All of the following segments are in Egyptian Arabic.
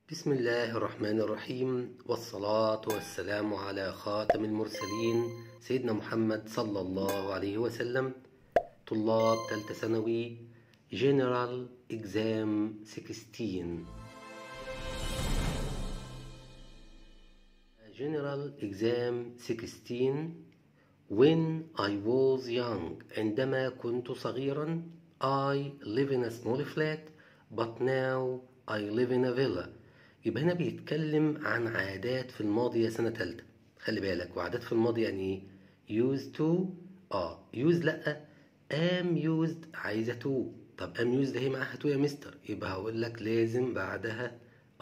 بسم الله الرحمن الرحيم والصلاة والسلام على خاتم المرسلين سيدنا محمد صلى الله عليه وسلم طلاب تالتة ثانوي General Exam 16 General Exam 16 When I was young عندما كنت صغيرا I live in a small flat but now I live in a villa يبقى هنا بيتكلم عن عادات في الماضي يا سنة تالتة خلي بالك وعادات في الماضي يعني ايه used to اه used لأ am used عايزة to طب am used اهي معاها to يا مستر يبقى هقول لك لازم بعدها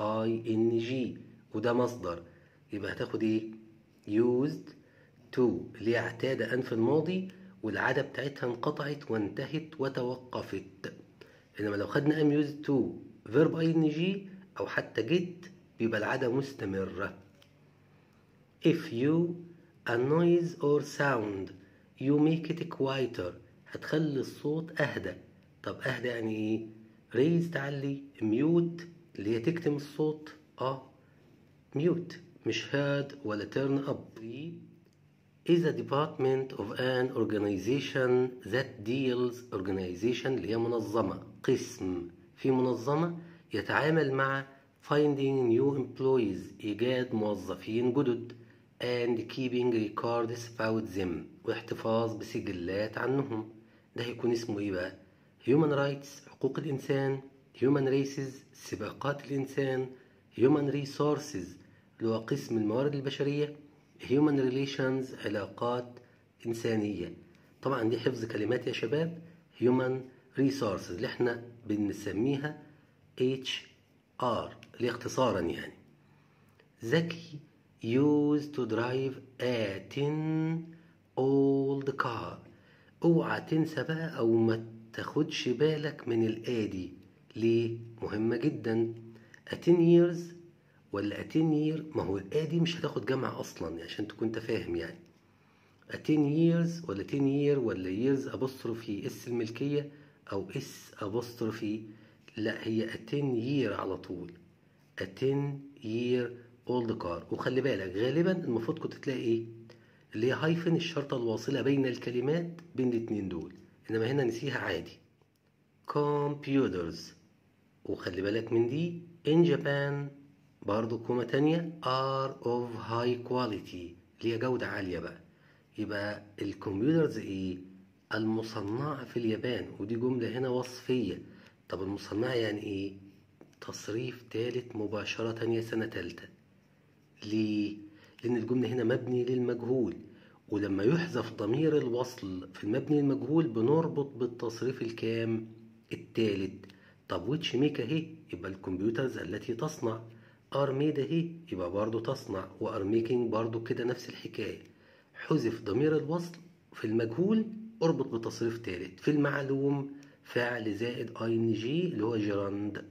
ing وده مصدر يبقى هتاخد ايه used to اللي هي اعتاد أن في الماضي والعادة بتاعتها انقطعت وانتهت وتوقفت إنما لو خدنا am used to verb ing أو حتى get بيبقى العادة مستمرة if you a noise or sound you make it quieter هتخلي الصوت أهدى طب أهدى يعني إيه raise تعلي mute اللي هي تكتم الصوت اه mute مش heard ولا turn up is a department of an organization that deals organization اللي هي منظمة قسم في منظمة يتعامل مع finding new employees إيجاد موظفين جدد and keeping records about them واحتفاظ بسجلات عنهم ده هيكون اسمه ايه بقى human rights حقوق الإنسان human races سباقات الإنسان human resources اللي هو قسم الموارد البشرية human relations علاقات إنسانية طبعا دي حفظ كلمات يا شباب human resources اللي احنا بنسميها HR اللي اختصارا يعني ذكي used to drive a tin old car اوعى تنسى بقى او ما تاخدش بالك من الآدي ليه مهمة جدا a 10 years ولا a 10 year ما هو الآدي مش هتاخد جمع أصلا عشان تكون انت فاهم يعني a 10 years ولا 10 year ولا years apostrophe اس الملكية أو اس apostrophe لا هي a 10 year على طول a 10 year old car وخلي بالك غالبا المفروض كنت تلاقي ايه اللي هي هايفن الشرطة الواصلة بين الكلمات بين الاتنين دول انما هنا نسيها عادي computers وخلي بالك من دي in Japan برضو كومة تانية are of high quality اللي هي جودة عالية بقى يبقى الكمبيوترز ايه المصنعة في اليابان ودي جملة هنا وصفية طب المصنعة يعني ايه تصريف تالت مباشرة يا سنة تالتة ليه لأن الجملة هنا مبني للمجهول ولما يحذف ضمير الوصل في المبني المجهول بنربط بالتصريف الكام التالت طب ويتش ميك اهي يبقى الكمبيوترز التي تصنع ار ميد اهي يبقى برضو تصنع وار ميكينج برضو كده نفس الحكاية حذف ضمير الوصل في المجهول اربط بتصريف تالت في المعلوم فعل زائد اي ان جي اللي هو جيراند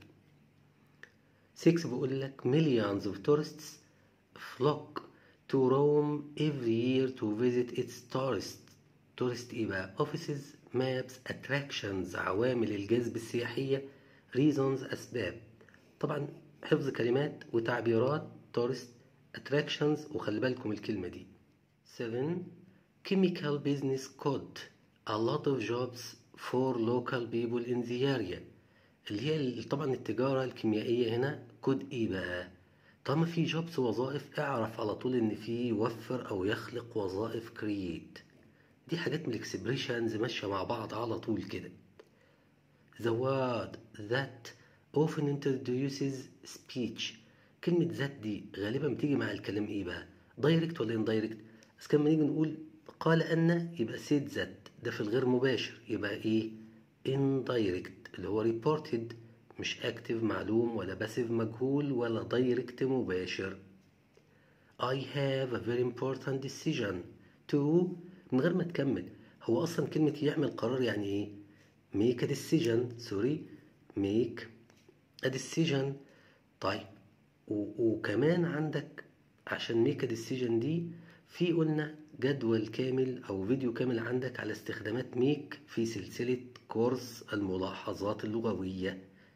6 بيقول لك millions of tourists flock to Rome every year to visit its tourists tourist ايه بقى offices maps attractions عوامل الجذب السياحية reasons أسباب طبعا حفظ كلمات وتعبيرات tourist attractions وخلي بالكم الكلمة دي 7 chemical business could a lot of jobs for local people in the area اللي هي طبعا التجارة الكيميائية هنا كود ايه بقى طالما في جوبس وظائف اعرف على طول ان في يوفر او يخلق وظائف كرييت دي حاجات من الاكسبريشنز ماشية مع بعض على طول كده the word that often introduces speech كلمة ذات دي غالبا بتيجي مع الكلام ايه بقى دايركت ولا اندايركت بس كان نيجي نقول قال ان يبقى سيد ذات ده في الغير مباشر يبقى ايه indirect اللي هو reported مش active معلوم ولا passive مجهول ولا direct مباشر I have a very important decision to من غير ما تكمل هو أصلا كلمة يعمل قرار يعني إيه make a decision سوري make a decision طيب و- وكمان عندك عشان make a decision دي في قلنا جدول كامل أو فيديو كامل عندك على استخدامات ميك في سلسلة كورس الملاحظات اللغوية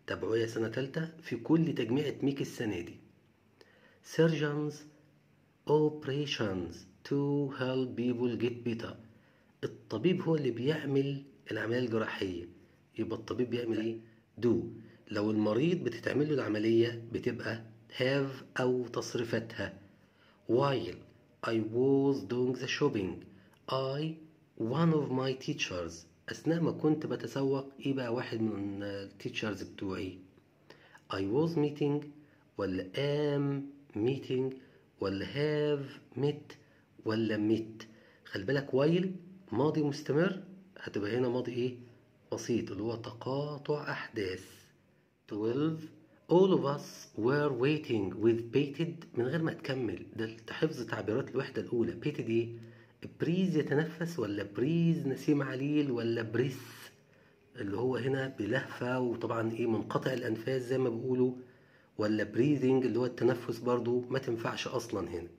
تابعويا سنة تالتة في كل تجميعة ميك السنة دي surgeons operations to help people get better الطبيب هو اللي بيعمل العملية الجراحية يبقى الطبيب بيعمل ايه do لو المريض بتتعمل له العملية بتبقى have أو تصريفاتها while I was doing the shopping I one of my teachers أثناء ما كنت بتسوق إيه بقى واحد من التيتشرز بتوعي I was meeting ولا am meeting ولا have met ولا met خلي بالك while ماضي مستمر هتبقى هنا ماضي إيه بسيط اللي هو تقاطع أحداث 12 All of us were waiting with bated من غير ما تكمل ده حفظ تعبيرات الوحدة الأولى bated إيه؟ بريز يتنفس ولا بريز نسيم عليل ولا بريس اللي هو هنا بلهفة وطبعا إيه منقطع الأنفاس زي ما بيقولوا ولا بريزنج اللي هو التنفس برضو ما تنفعش أصلا هنا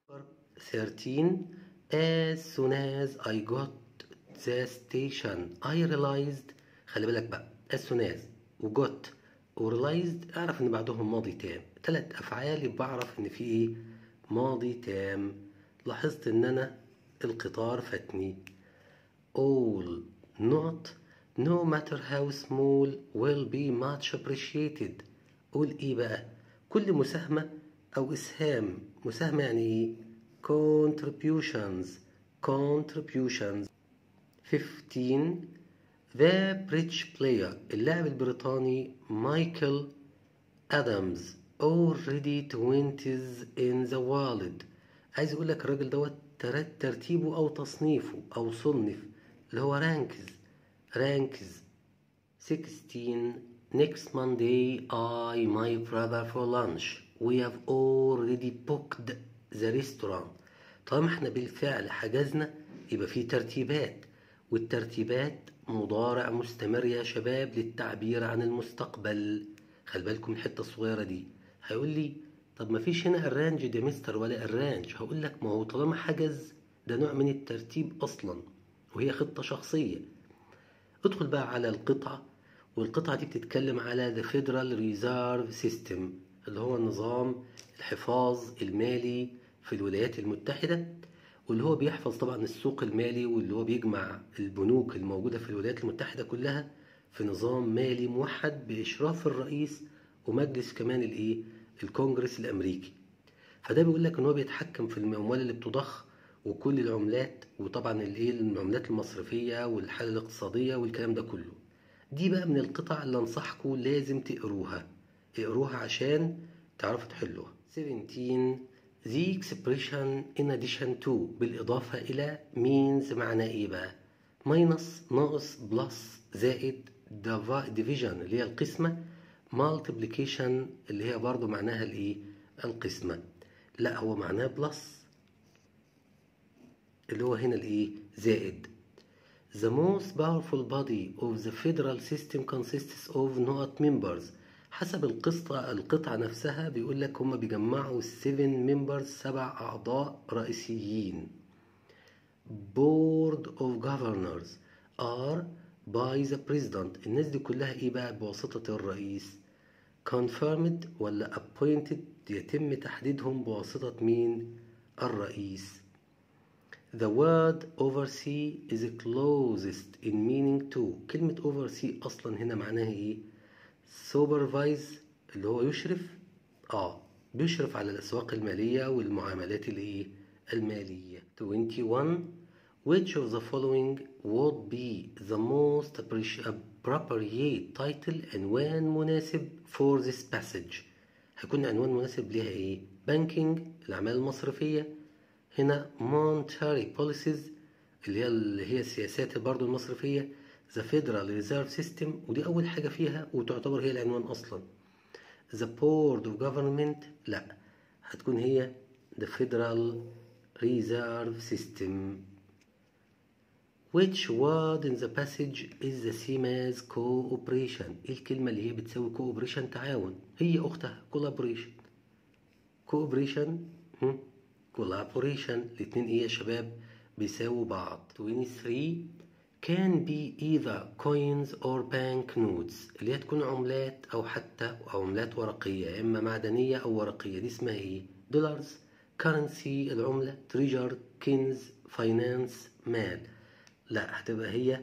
13 As soon as I got the station I realized خلي بالك بقى as soon as وجوت وريلايزد اعرف ان بعدهم ماضي تام تلات افعال يبقى اعرف ان في ايه ماضي تام لاحظت ان انا القطار فاتني all not no matter how small will be much appreciated قول ايه بقى كل مساهمة او اسهام مساهمة يعني ايه contributions contributions 15 The British player اللاعب البريطاني مايكل آدمز already 20s in the world عايز اقول لك الراجل دوت ترتيبه او تصنيفه او صنف اللي هو رانكز رانكز 16 next Monday I my brother for lunch we have already booked the restaurant طالما احنا بالفعل حجزنا يبقى في ترتيبات والترتيبات مضارع مستمر يا شباب للتعبير عن المستقبل خلي بالكم الحته الصغيره دي هيقول لي طب ما فيش هنا الرانج يا مستر ولا الرانج هقول لك ما هو طالما حجز ده نوع من الترتيب اصلا وهي خطه شخصيه ادخل بقى على القطعه والقطعه دي بتتكلم على the federal reserve system اللي هو نظام الحفاظ المالي في الولايات المتحده واللي هو بيحفظ طبعا السوق المالي واللي هو بيجمع البنوك الموجودة في الولايات المتحدة كلها في نظام مالي موحد بإشراف الرئيس ومجلس كمان الإيه الكونجرس الأمريكي فده بيقول لك إن هو بيتحكم في الأموال اللي بتضخ وكل العملات وطبعا الإيه العملات المصرفية والحالة الاقتصادية والكلام ده كله دي بقى من القطع اللي أنصحكم لازم تقروها اقروها عشان تعرفوا تحلوها 17 The expression in addition to بالإضافة إلى means معناه إيه بقى؟ minus ناقص plus زائد division اللي هي القسمة multiplication اللي هي برضو معناها الإيه؟ القسمة لا هو معناه plus اللي هو هنا الإيه؟ زائد The most powerful body of the federal system consists of not members حسب القصة القطعة نفسها بيقول لك هما بيجمعوا السيفن ممبرز سبع أعضاء رئيسيين Board of Governors are by the President الناس دي كلها إيه بقى بواسطة الرئيس Confirmed ولا appointed يتم تحديدهم بواسطة مين الرئيس The word oversee is closest in meaning to كلمة oversee أصلا هنا معناها إيه سوبرفايز اللي هو يشرف اه بيشرف على الاسواق الماليه والمعاملات الايه الماليه 21 which of the following would be the most appropriate title عنوان مناسب for this passage هيكون عنوان مناسب ليها ايه banking الاعمال المصرفيه هنا monetary policies اللي هي اللي هي السياسات برضو المصرفيه The Federal Reserve System ودي أول حاجة فيها وتعتبر هي العنوان أصلا The Board of Government لا هتكون هي The Federal Reserve System Which word in the passage is the same as cooperation إيه الكلمة اللي هي بتساوي cooperation تعاون هي أختها collaboration cooperation collaboration الاتنين إيه يا شباب بيساووا بعض 23 can be either coins or bank notes اللي هي تكون عملات أو حتى عملات ورقية يا إما معدنية أو ورقية دي اسمها إيه؟ دولارز currency العملة treasure كنز فاينانس مال لا هتبقى هي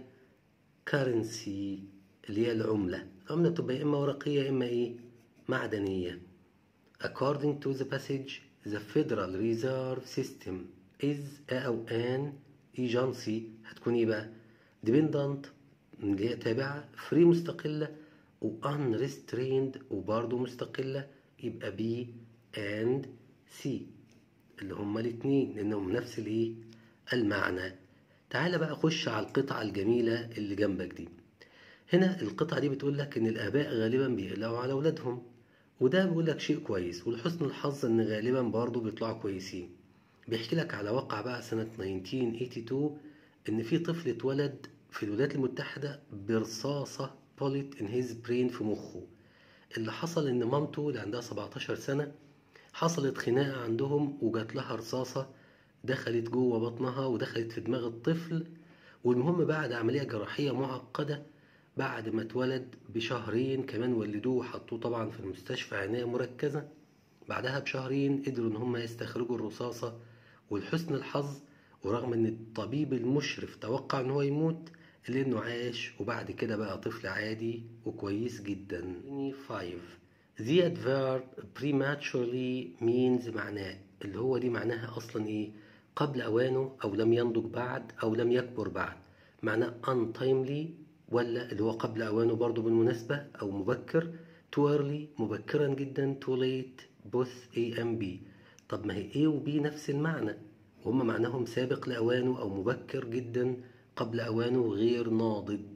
currency اللي هي العملة العملة بتبقى يا إما ورقية يا إما إيه؟ معدنية according to the passage the federal reserve system is أو an agency هتكون إيه بقى؟ dependent اللي هي تابعة free مستقلة و unrestrained وبرضه مستقلة يبقى B and C اللي هما الاتنين لأنهم نفس الإيه؟ المعنى تعال بقى خش على القطعة الجميلة اللي جنبك دي هنا القطعة دي بتقول لك إن الآباء غالبا بيقلقوا على أولادهم وده بيقول لك شيء كويس ولحسن الحظ إن غالبا برضه بيطلعوا كويسين بيحكي لك على واقع بقى سنة 1982 إن في طفل اتولد في الولايات المتحدة برصاصة بوليت إن هيز برين في مخه اللي حصل إن مامته اللي عندها 17 سنة حصلت خناقة عندهم وجات لها رصاصة دخلت جوه بطنها ودخلت في دماغ الطفل والمهم بعد عملية جراحية معقدة بعد ما اتولد بشهرين كمان ولدوه وحطوه طبعا في المستشفى عناية مركزة بعدها بشهرين قدروا ان هم يستخرجوا الرصاصة ولحسن الحظ ورغم ان الطبيب المشرف توقع ان هو يموت الا انه عاش وبعد كده بقى طفل عادي وكويس جدا 5 The adverb prematurely means معناه اللي هو دي معناها اصلا ايه قبل اوانه او لم ينضج بعد او لم يكبر بعد معناه untimely ولا اللي هو قبل اوانه برضو بالمناسبة او مبكر too early مبكرا جدا too late both A and B طب ما هي A و B نفس المعنى وهم معناهم سابق لأوانه أو مبكر جدا قبل أوانه غير ناضج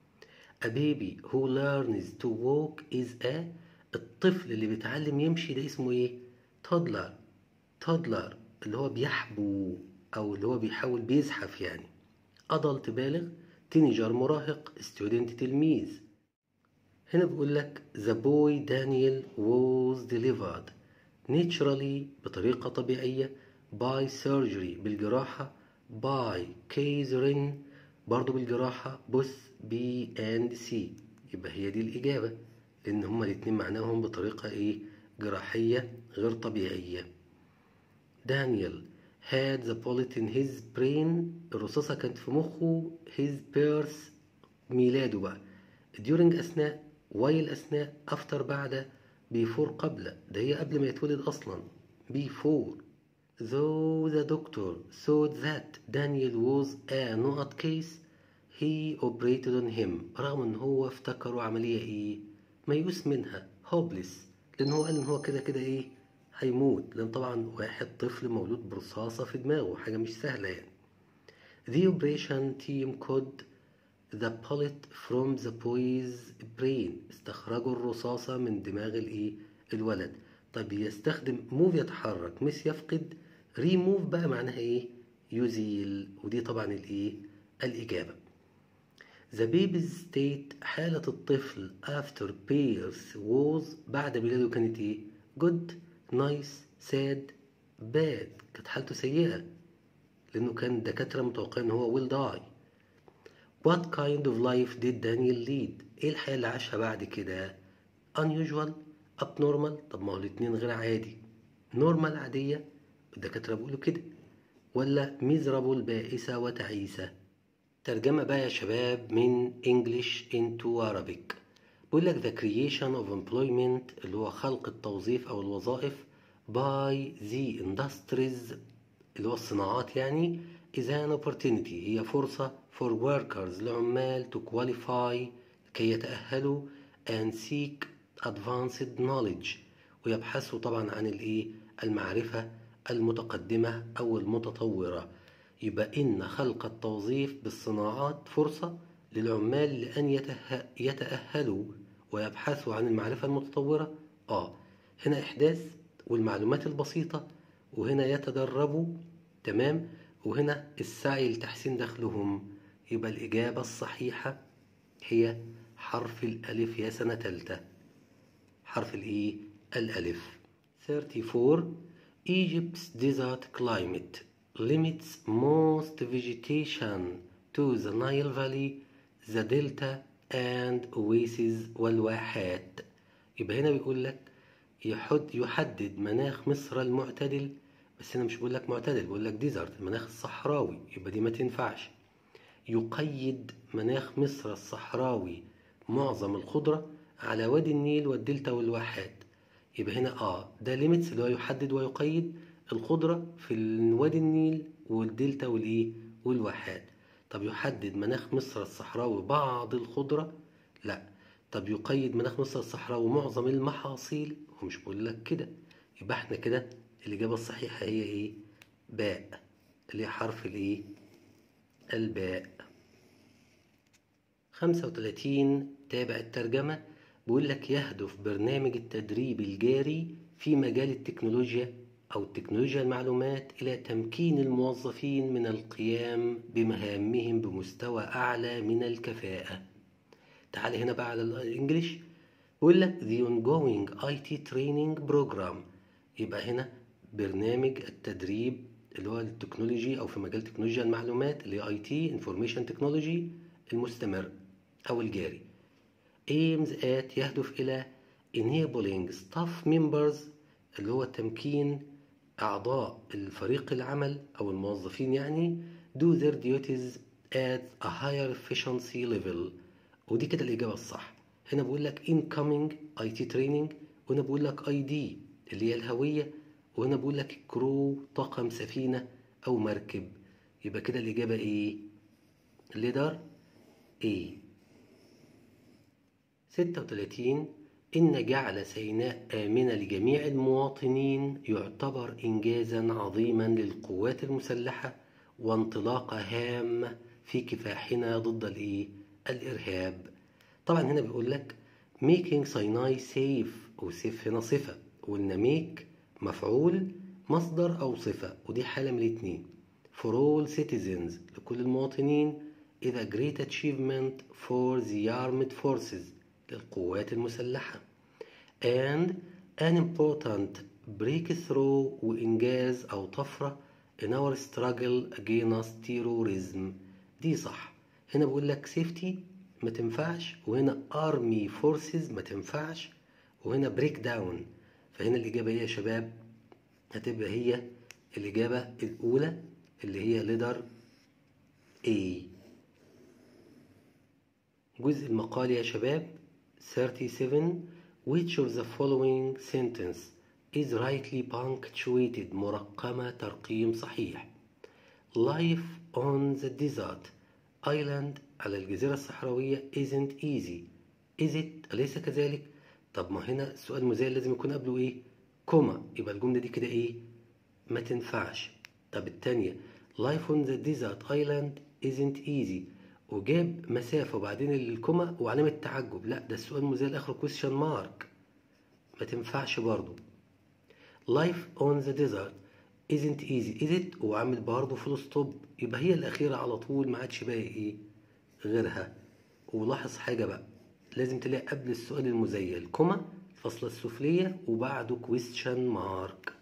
A baby who learns to walk is a الطفل اللي بيتعلم يمشي ده اسمه ايه؟ toddler toddler اللي هو بيحبو أو اللي هو بيحاول بيزحف يعني adult بالغ تينيجر مراهق student تلميذ هنا بيقول لك the boy Daniel was delivered naturally بطريقة طبيعية by surgery بالجراحة by كيزرين برضو بالجراحة بث B and C يبقى هي دي الإجابة لأن هما الاتنين معناهم بطريقة إيه جراحية غير طبيعية دانيال had the bullet in his brain الرصاصة كانت في مخه his birth ميلاده بقى during أثناء while أثناء after بعد before قبل ده هي قبل ما يتولد أصلا before though the doctor thought that Daniel was a not case he operated on him رغم ان هو افتكروا عملية ايه ميؤوس منها hopeless لان هو قال ان هو كده كده ايه هيموت لان طبعا واحد طفل مولود برصاصة في دماغه حاجة مش سهلة يعني the operation team could the bullet from the boy's brain استخرجوا الرصاصة من دماغ الايه الولد طب يستخدم move يتحرك مس يفقد remove بقى معناها ايه يزيل ودي طبعا الايه الاجابة The baby's state حالة الطفل after birth was بعد ميلاده كانت ايه good nice sad bad كانت حالته سيئة لأنه كان الدكاترة متوقعين إن هو will die What kind of life did Daniel lead؟ إيه الحياة اللي عاشها بعد كده؟ unusual abnormal طب ما هو الاتنين غير عادي normal عادية الدكاترة بيقولوا كده ولا miserable بائسة وتعيسة ترجمة بقى يا شباب من English into Arabic بيقول لك the creation of employment اللي هو خلق التوظيف أو الوظائف by the industries اللي هو الصناعات يعني is an opportunity هي فرصة for workers لعمال to qualify كي يتأهلوا and seek advanced knowledge ويبحثوا طبعا عن الايه المعرفة المتقدمة أو المتطورة يبقى إن خلق التوظيف بالصناعات فرصة للعمال لأن يته... يتأهلوا ويبحثوا عن المعرفة المتطورة آه هنا إحداث والمعلومات البسيطة وهنا يتدربوا تمام وهنا السعي لتحسين دخلهم يبقى الإجابة الصحيحة هي حرف الألف يا سنة تالتة حرف الإيه الألف 34 Egypt's desert climate limits most vegetation to the Nile Valley the Delta and Oasis والواحات يبقى هنا بيقول لك يحد يحدد مناخ مصر المعتدل بس هنا مش بقول لك معتدل بقول لك ديزرت المناخ الصحراوي يبقى دي ما تنفعش يقيد مناخ مصر الصحراوي معظم الخضرة على وادي النيل والدلتا والواحات يبقى هنا اه ده ليميتس اللي هو يحدد ويقيد الخضرة في وادي النيل والدلتا والايه والواحات طب يحدد مناخ مصر الصحراوي بعض الخضرة لا طب يقيد مناخ مصر الصحراوي معظم المحاصيل هو مش بقول لك كده يبقى احنا كده الإجابة الصحيحة هي ايه باء اللي هي حرف الايه الباء خمسة وتلاتين تابع الترجمة بيقول لك يهدف برنامج التدريب الجاري في مجال التكنولوجيا أو تكنولوجيا المعلومات إلى تمكين الموظفين من القيام بمهامهم بمستوى أعلى من الكفاءة تعال هنا بقى على الإنجليش بيقول لك the ongoing IT training program يبقى هنا برنامج التدريب اللي هو التكنولوجي أو في مجال تكنولوجيا المعلومات اللي هي IT Information Technology المستمر أو الجاري aims at يهدف إلى enabling staff members اللي هو تمكين أعضاء الفريق العمل أو الموظفين يعني do their duties at a higher efficiency level ودي كده الإجابة الصح هنا بقول لك incoming IT training وهنا بقول لك ID اللي هي الهوية وهنا بقول لك كرو طاقم سفينة أو مركب يبقى كده الإجابة إيه؟ ليدر A 36 إن جعل سيناء آمنة لجميع المواطنين يعتبر إنجازا عظيما للقوات المسلحة وانطلاقة هامة في كفاحنا ضد الإيه؟ الإرهاب طبعا هنا بيقول لك making Sinai safe وسيف هنا صفة وقلنا make مفعول مصدر أو صفة ودي حالة من الاتنين for all citizens لكل المواطنين is a great achievement for the armed forces للقوات المسلحة and an important breakthrough وإنجاز أو طفرة in our struggle against terrorism دي صح هنا بقول لك safety ما تنفعش وهنا army forces ما تنفعش وهنا break down فهنا الإجابة هي يا شباب هتبقى هي الإجابة الأولى اللي هي ليدر A جزء المقال يا شباب 37 Which of the following sentence is rightly punctuated مرقمة ترقيم صحيح Life on the desert island على الجزيرة الصحراوية isn't easy is it أليس كذلك؟ طب ما هنا السؤال المزايد لازم يكون قبله ايه؟ كوما يبقى الجملة دي كده ايه؟ ما تنفعش طب التانية life on the desert island isn't easy وجاب مسافة وبعدين الكوما وعلامة تعجب لا ده السؤال المزايد آخره question mark ما تنفعش برضو life on the desert isn't easy is it وعامل برضه فول ستوب يبقى هي الأخيرة على طول ما عادش باقي ايه غيرها ولاحظ حاجة بقى لازم تلاقي قبل السؤال المزيل كوما الفصلة السفلية وبعده question mark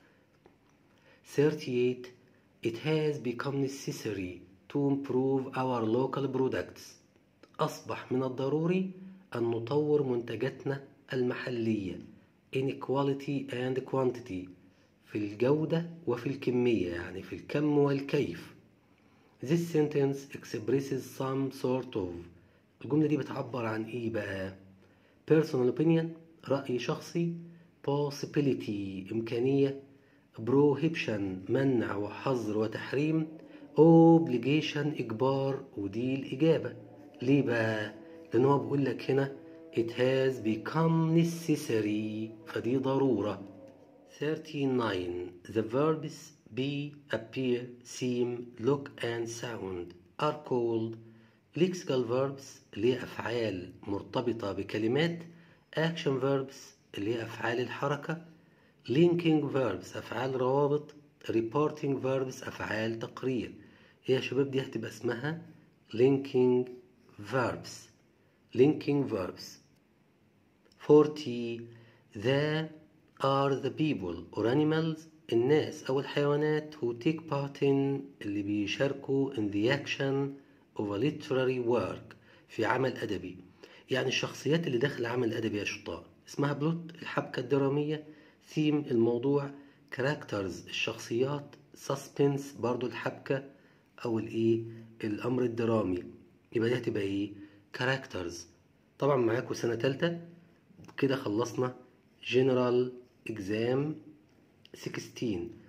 38 It has become necessary to improve our local products أصبح من الضروري أن نطور منتجاتنا المحلية in quality and quantity في الجودة وفي الكمية يعني في الكم والكيف This sentence expresses some sort of الجملة دي بتعبر عن إيه بقى؟ personal opinion رأي شخصي possibility إمكانية prohibition منع وحظر وتحريم obligation إجبار ودي الإجابة ليه بقى؟ لأن هو بيقول لك هنا it has become necessary فدي ضرورة 39 The verbs be, appear, seem, look and sound are called lexical verbs اللي هي أفعال مرتبطة بكلمات action verbs اللي هي أفعال الحركة linking verbs أفعال روابط reporting verbs أفعال تقرير هي يا شباب دي هتبقى اسمها linking verbs linking verbs 40 the are the people or animals الناس أو الحيوانات who take part in اللي بيشاركوا in the action of a literary work في عمل أدبي يعني الشخصيات اللي داخل عمل أدبي يا شطار اسمها بلوت الحبكة الدرامية ثيم الموضوع كاركترز الشخصيات سسبنس برضو الحبكة أو الإيه الأمر الدرامي يبقى دي هتبقى إيه كاركترز طبعا معاكم سنة تالتة كده خلصنا جنرال اكزام 16